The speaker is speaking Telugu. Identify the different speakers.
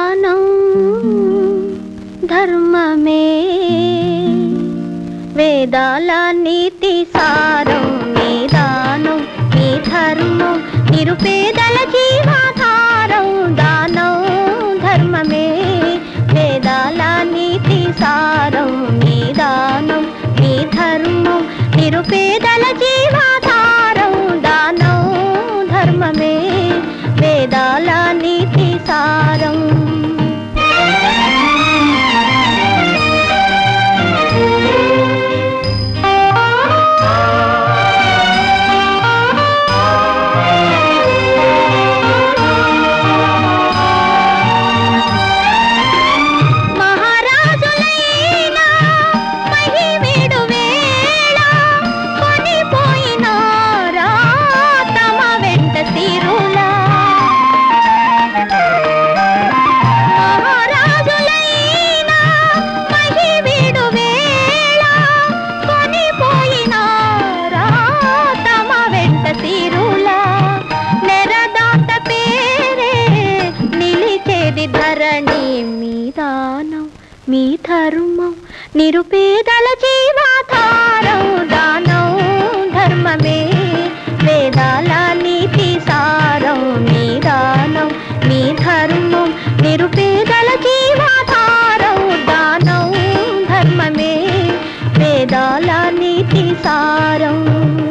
Speaker 1: దానం ధర్మమే వేదాల నీతి సారం నీ దానం నీ ధర్మం నిరుపేదల జీవాధారం దానం ధర్మమే వేదాల నీతి సారం నీ దానం నీ ధర్మం నిరుపేదల జీవాధారం దానం ధర్మమే వేదాల నీతి సారం మహారాజులైనా మహిమేడు వేళ కొనిపోయినారా తమ వెంట సిరులా మహారాజులైనా మహిమేడు వేళ కొనిపోయినారా తమ వెంట సిరులా నెరదాత పేరే నిలిచేది ధరణి మీ దానం మీ ధర్మం నిరుపేదల జీవాధారం దానం ధర్మమే వేదాల నీతి సారం నీ దానం నీ ధర్మం నిరుపేదల జీవాధారం దానం ధర్మమే వేదాల నీతి సారం